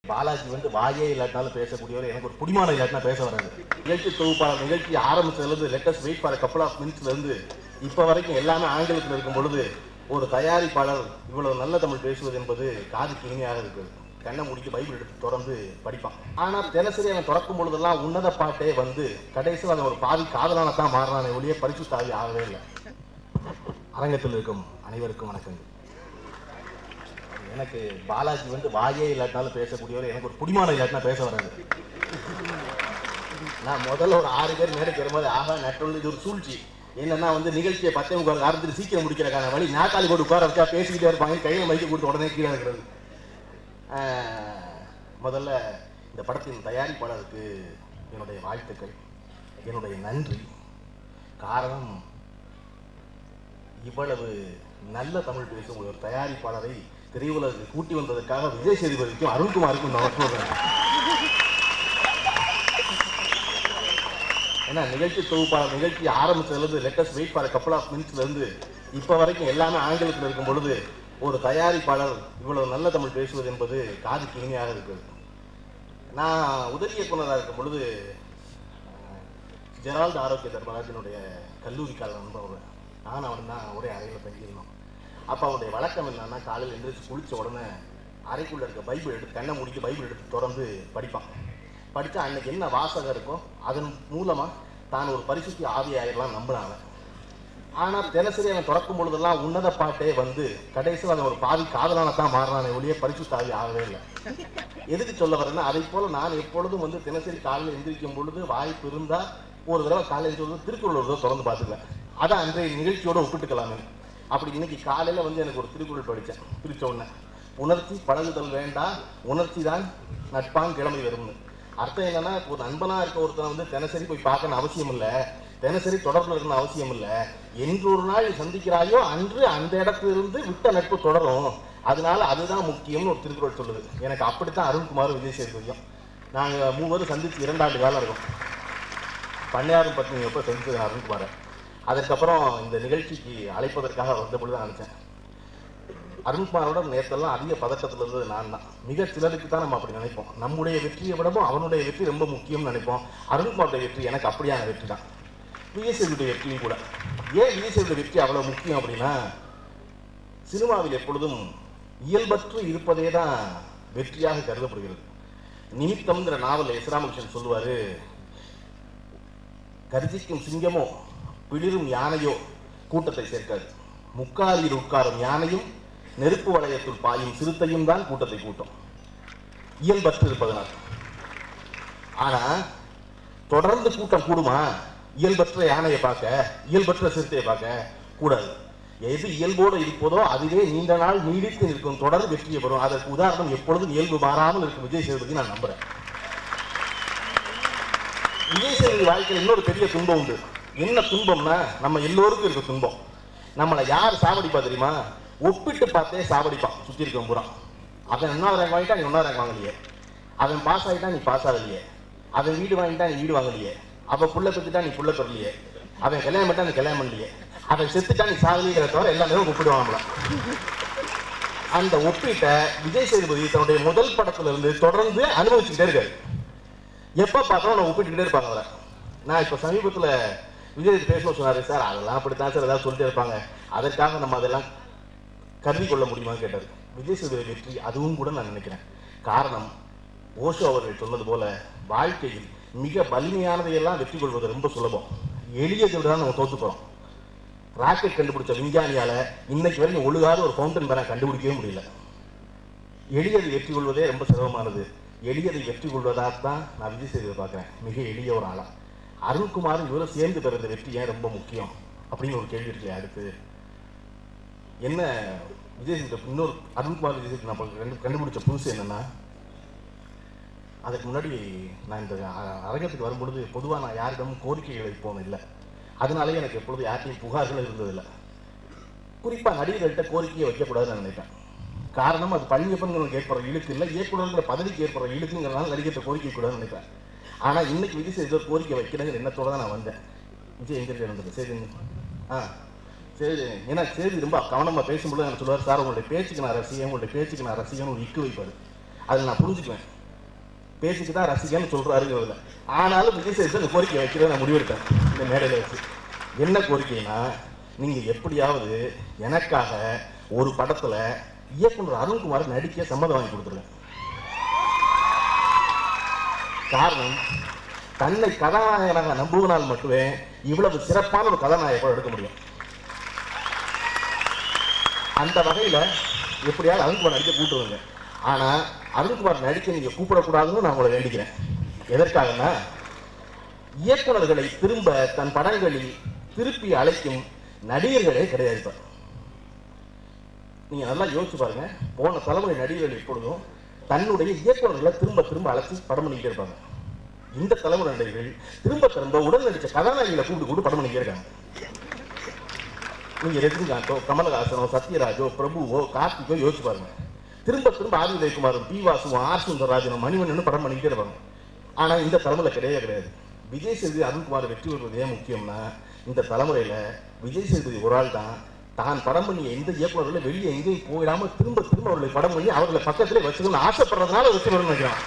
பாலாஜி வந்து வாயே இல்லாட்டினாலும் பேசக்கூடியவர் எனக்கு ஒரு புடிமானம் இல்லாட்டினா பேச வராது நிகழ்ச்சி தொகுப்பாளர் நிகழ்ச்சி ஆரம்பிச்சதுலேருந்து latest wait for couple of மினிட்ஸ்லேருந்து இப்போ வரைக்கும் எல்லாமே ஆங்கிலத்தில் இருக்கும் பொழுது ஒரு தயாரிப்பாளர் இவ்வளவு நல்ல தமிழ் பேசுவது என்பது காதுக்கு இனிமையாக இருக்குது கண்ணை முடிக்க பைபிள் எடுத்து தொடர்ந்து படிப்பான் ஆனால் தினசரி அவன் திறக்கும் பொழுதெல்லாம் உன்னத பாட்டே வந்து கடைசியில் அவன் ஒரு பாதி காதலான தான் மாறினானே ஒழிய பரிசுத்தாவி ஆகவே இல்லை அரங்கத்தில் இருக்கும் அனைவருக்கும் வணக்கங்கள் எனக்கு பாலாஜி வந்து வாயே இல்லாட்டினாலும் பேசக்கூடியவர் எனக்கு ஒரு புடிமானம் இல்லாட்டினா பேச வராது நான் முதல்ல ஒரு ஆறு பேர் மேடைக்கு வரும்போது ஆகா நட்டுள்ள இது ஒரு சூழ்ச்சி என்னன்னா வந்து நிகழ்ச்சியை பத்தே முக்கால் ஆரம்பிச்சு சீக்கிரம் முடிக்கிறக்கான வழி நாக்காளி போட்டு உட்கார வச்சா பேசிக்கிட்டே இருப்பாங்க கையில் மைக்க கொடுத்த உடனே கீழே இருக்கிறது ஆஹ், முதல்ல இந்த படத்தின் தயாரிப்பாளருக்கு என்னுடைய வாழ்த்துக்கள் என்னுடைய நன்றி காரணம் இவ்வளவு நல்ல தமிழ் பேசும் ஒரு தயாரிப்பாளரை திரையுலகிற்கு கூட்டி வந்ததற்காக விஜய் சேதுபதிக்கும் அருண்குமாருக்கும் நான் சொல்றேன் ஏன்னா நிகழ்ச்சி தொகுப்பாளர் நிகழ்ச்சி ஆரம்பிச்சதுலேருந்து latest wait for couple of மினிட்ஸ்லேருந்து இப்போ வரைக்கும் எல்லாமே ஆங்கிலத்தில் இருக்கும் பொழுது ஒரு தயாரிப்பாளர் இவ்வளவு நல்ல தமிழ் பேசுவது என்பது காதுக்கு இனிமையாக இருக்குது நான் உதவி இயக்குனராக இருக்கும் பொழுது அஹ், ஜெரால்டு ஆரோக்கிய தர்மராஜனுடைய கல்லூரி கால நண்பர் நான் அவன் தான் ஒரே அறையில் தங்கியிருந்தோம் அப்போ அவனுடைய வழக்கம் என்னன்னா காலையில் எந்திரிச்சு குளிச்ச உடனே அறைக்குள்ள இருக்க பைபிள் எடுத்து கண்ணை முடிக்க பைபிள் எடுத்து தொடர்ந்து படிப்பான் படித்தா அன்னைக்கு என்ன வாசகம் இருக்கோ அதன் மூலமாக தான் ஒரு பரிசுத்தி ஆவி ஆயிரலாம் நம்பினாங்க ஆனால் தினசரி அவன் திறக்கும் பொழுதெல்லாம் உன்னத பாட்டே வந்து கடைசியில் அவன் ஒரு பாதி காதலான தான் மாறினானே ஒழிய பரிசுத்தாவி ஆகவே இல்லை எதுக்கு சொல்ல வரேன்னா அதை போல நான் எப்பொழுதும் வந்து தினசரி காலையில் எந்திரிக்கும் பொழுது வாய்ப்பு இருந்தா ஒரு தடவை காலையில் எந்திரிக்கும் திருக்குறள் ஒரு தடவை திறந்து பார்த்துக்குவேன் அதான் அன்றைய நிகழ்ச்சியோட ஒப்பிட்டுக்கலாமே அப்படி இன்னைக்கு காலையில வந்து எனக்கு ஒரு திருக்குறள் படித்தேன் பிரிச்ச உடனே உணர்ச்சி பழகுதல் வேண்டாம் உணர்ச்சி தான் நட்பான் கிளம்பி வரும்னு அர்த்தம் என்னன்னா ஒரு நண்பனா இருக்க ஒருத்தன் வந்து தினசரி போய் பார்க்கணும் அவசியம் இல்லை தினசரி தொடர்பில் இருக்கணும் அவசியம் இல்லை என்று ஒரு நாள் நீ சந்திக்கிறாயோ அன்று அந்த இடத்திலிருந்து விட்ட நட்பு தொடரும் அதனால அதுதான் முக்கியம்னு ஒரு திருக்குறள் சொல்லுது எனக்கு அப்படித்தான் அருண்குமார் விஜய் சேதுபதியும் நாங்கள் மூவரும் சந்திச்சு இரண்டாண்டு காலம் இருக்கும் பண்ணையாரும் பத்னி எப்போ சந்திச்சது அருண்குமாரை அதுக்கப்புறம் இந்த நிகழ்ச்சிக்கு அழைப்பதற்காக வந்த பொழுது தான் நினச்சேன் அருண்குமாரோட நேரத்தெல்லாம் அதிக பதட்டத்தில் இருந்தது நான் தான் மிக சிலருக்கு தான் நம்ம அப்படி நினைப்போம் நம்முடைய வெற்றியை விடவும் அவனுடைய வெற்றி ரொம்ப முக்கியம்னு நினைப்போம் அருண்குமாரோட வெற்றி எனக்கு அப்படியான வெற்றி தான் விஎஸ்எல்லுடைய வெற்றியும் கூட ஏன் விஎஸ்எல்லுடைய வெற்றி அவ்வளோ முக்கியம் அப்படின்னா சினிமாவில் எப்பொழுதும் இயல்பற்று இருப்பதே தான் வெற்றியாக கருதப்படுகிறது நிமித்தம்ங்கிற நாவல் எஸ் ராமகிருஷ்ணன் சொல்லுவாரு கர்ஜிக்கும் சிங்கமோ பிளிரும் யானையோ கூட்டத்தை சேர்க்காது முக்காலில் உட்காரும் யானையும் நெருப்பு வளையத்துள் பாயும் சிறுத்தையும் தான் கூட்டத்தை கூட்டும் இயல்பற்று இருப்பதனால் ஆனா தொடர்ந்து கூட்டம் கூடுமா இயல்பற்ற யானையை பார்க்க இயல்பற்ற சிறுத்தையை பார்க்க கூடாது எது இயல்போடு இருப்பதோ அதுவே நீண்ட நாள் நீடித்து நிற்கும் தொடர் வெற்றியை பெறும் அதற்கு உதாரணம் எப்பொழுதும் இயல்பு மாறாமல் இருக்கும் விஜய் சேதுபதி நான் நம்புறேன் விஜய் சேதுபதி வாழ்க்கையில் இன்னொரு பெரிய துன்பம் உண்டு என்ன துன்பம்னா நம்ம எல்லோருக்கும் இருக்க துன்பம் நம்மளை யார் சாவடிப்பா தெரியுமா ஒப்பிட்டு பார்த்தே சாவடிப்பான் சுற்றி இருக்க பூரா அவன் ஒன்றாவது ரேங்க் வாங்கிட்டா நீ ஒன்றாவது ரேங்க் வாங்கலையே அவன் பாஸ் ஆகிட்டா நீ பாஸ் ஆகலையே அவன் வீடு வாங்கிட்டா நீ வீடு வாங்கலையே அவன் புள்ள பெற்றுட்டா நீ புள்ள பெறலையே அவன் கல்யாணம் பண்ணிட்டா நீ கல்யாணம் பண்ணலையே அவன் செத்துட்டா நீ சாகலையே தவிர எல்லாமே ஒப்பிடுவான் நம்மள அந்த ஒப்பீட்டை விஜய் சேதுபதி தன்னுடைய முதல் படத்துல இருந்து தொடர்ந்து அனுபவிச்சுக்கிட்டே இருக்காரு எப்போ பார்த்தாலும் நான் ஒப்பிட்டுக்கிட்டே இருப்பாங்க அவரை நான் இப்போ சமீபத்தில் விஜய் பேசணும் சொன்னாரு சார் அதெல்லாம் அப்படித்தான் சார் ஏதாவது சொல்லிட்டே இருப்பாங்க அதற்காக நம்ம அதெல்லாம் கருதி கொள்ள முடியுமான்னு கேட்டார் விஜய் சேதுபதி வெற்றி அதுவும் கூட நான் நினைக்கிறேன் காரணம் ஓஷோ அவர்கள் சொன்னது போல வாழ்க்கையில் மிக வலிமையானதையெல்லாம் வெற்றி கொள்வது ரொம்ப சுலபம் எளியதை விட தான் நம்ம தோத்து போகிறோம் ராக்கெட் கண்டுபிடிச்ச விஞ்ஞானியால இன்னைக்கு வரைக்கும் ஒழுகாத ஒரு ஃபவுண்டன் பேனை கண்டுபிடிக்கவே முடியல எளியதை வெற்றி கொள்வதே ரொம்ப சிரமமானது எளியதை வெற்றி கொள்வதாக தான் நான் விஜய் சேதுவை பார்க்குறேன் மிக எளிய ஒரு ஆளா அருண்குமாரும் இவரும் சேர்ந்து பெற இந்த வெற்றி ஏன் ரொம்ப முக்கியம் அப்படின்னு ஒரு கேள்வி இருக்கு அடுத்து என்ன விஜய் சேதுபதி இன்னொரு அருண்குமார் விஜய் சேதுபதி நம்ம கண்டு கண்டுபிடிச்ச புதுசு என்னன்னா அதுக்கு முன்னாடி நான் இந்த அ- அரங்கத்துக்கு வரும்பொழுது பொதுவாக நான் யாரிடமும் கோரிக்கைகளை போனது இல்லை அதனாலேயே எனக்கு எப்பொழுது யார்ட்டையும் புகார்கள் இருந்ததில்லை குறிப்பாக நடிகர்கள்ட்ட கோரிக்கையை வைக்கக்கூடாதுன்னு நான் நினைப்பேன் காரணம் அது பழனியப்பன்களுக்கு ஏற்படுற இழுக்கு இல்லை இயக்குநர்கிற பதவிக்கு ஏற்படுற இழுக்குங்கிறனால நடிகர்கிட்ட கோரிக்கை கூடாதுன்னு நினைப்பேன் ஆனால் இன்னைக்கு விஜய் சேதுபதி ஒரு கோரிக்கை வைக்கிறேங்கிற எண்ணத்தோட தான் நான் வந்தேன் விஜய் எங்கே இருந்தது சரி ஆ சரி ஏன்னா சரி ரொம்ப கவனமாக பேசும்போது எனக்கு சொல்லுவார் சார் உங்களுடைய பேச்சுக்கு நான் ரசிகன் உங்களுடைய பேச்சுக்கு நான் ரசிகன் ஒரு இக்கு வைப்பார் அதில் நான் புரிஞ்சுக்குவேன் பேசிட்டு தான் ரசிகன்னு சொல்றாருங்கிறதுல ஆனாலும் விஜய் சேது இந்த கோரிக்கை வைக்கிறத நான் முடிவெடுத்தேன் இந்த மேடையில் வச்சு என்ன கோரிக்கைனா நீங்க எப்படியாவது எனக்காக ஒரு படத்துல இயக்குனர் அருண்குமார் நடிக்க சம்மதம் வாங்கி கொடுத்துருங்க காரணம் தன்னை கதாநாயகனாக நம்புவனால் மட்டுமே இவ்வளவு சிறப்பான ஒரு கதாநாயகத்தை எடுக்க முடியும் அந்த வகையில எப்படியாவது அருண்குமார் நடிக்க கூட்டுருங்க ஆனா அருண்குமார் நடிக்க நீங்க கூப்பிடக்கூடாதுன்னு நான் உங்களை வேண்டிக்கிறேன் எதற்காகன்னா இயக்குனர்களை திரும்ப தன் படங்களில் திருப்பி அழைக்கும் நடிகர்களே கிடையாது இப்ப நீங்க நல்லா யோசிச்சு பாருங்க போன தலைமுறை நடிகர்கள் எப்பொழுதும் தன்னுடைய இயக்குனர்களை திரும்ப திரும்ப அழைச்சி படம் பண்ணிக்கிட்டே இருப்பாங்க இந்த தலைமுறை நடிகர்கள் திரும்ப திரும்ப உடல் நடிச்ச கதாநாயகிகளை கூப்பிட்டு கூப்பிட்டு படம் பண்ணிக்கிட்டே இருக்காங்க நீங்க ரஜினிகாந்தோ கமலஹாசனோ சத்யராஜோ பிரபுவோ கார்த்திகோ யோசிச்சு பாருங்க திரும்ப திரும்ப ஆர் உதயகுமாரும் பி வாசுவும் ஆர் சுந்தரராஜனும் மணிவண்ணனும் படம் பண்ணிக்கிட்டே இருப்பாங்க ஆனா இந்த தலைமுறை கிடையவே கிடையாது விஜய் சேதுபதி அருண்குமார் வெற்றி பெறுவது ஏன் முக்கியம்னா இந்த தலைமுறையில விஜய் சேதுபதி ஒரு ஆள் தான் தான் படம் பண்ணிய எந்த இயக்குநர்களும் வெளியே எங்கேயும் போயிடாம திரும்ப திரும்ப அவர்களை படம் பண்ணி அவர்களை பக்கத்திலே வச்சுக்கணும்னு ஆசைப்படுறதுனால வெற்றி பெறணும்னு நினைக்கிறான்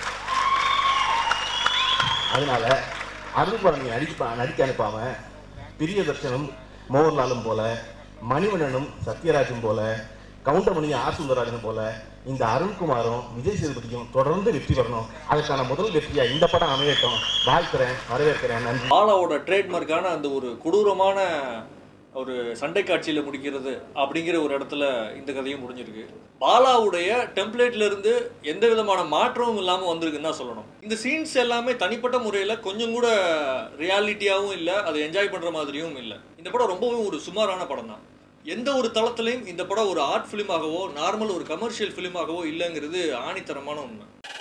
அதனால அருண்குமார் நீங்க நடிக்க நடிக்க அனுப்பாம பிரியதர்ஷனும் மோகன்லாலும் போல மணிவண்ணனும் சத்யராஜும் போல கவுண்டமணியும் ஆர் சுந்தரராஜனும் போல இந்த அருண்குமாரும் விஜய் சேதுபதியும் தொடர்ந்து வெற்றி பெறணும் அதுக்கான முதல் வெற்றியா இந்த படம் அமையட்டும் வாழ்த்துறேன் வரவேற்கிறேன் நன்றி பாலாவோட ட்ரேட்மார்க்கான அந்த ஒரு கொடூரமான ஒரு சண்டை காட்சியில முடிக்கிறது அப்படிங்கிற ஒரு இடத்துல இந்த கதையும் முடிஞ்சிருக்கு பாலாவுடைய டெம்ப்ளேட்ல இருந்து எந்த விதமான மாற்றமும் இல்லாம வந்திருக்குன்னு தான் சொல்லணும் இந்த சீன்ஸ் எல்லாமே தனிப்பட்ட முறையில கொஞ்சம் கூட ரியாலிட்டியாவும் இல்லை அதை என்ஜாய் பண்ற மாதிரியும் இல்லை இந்த படம் ரொம்பவும் ஒரு சுமாரான படம் தான் எந்த ஒரு தளத்திலையும் இந்த படம் ஒரு ஆர்ட் ஃபிலிமாகவோ நார்மல் ஒரு கமர்ஷியல் ஃபிலிமாகவோ இல்லைங்கிறது ஆணித்தரமான உண்மை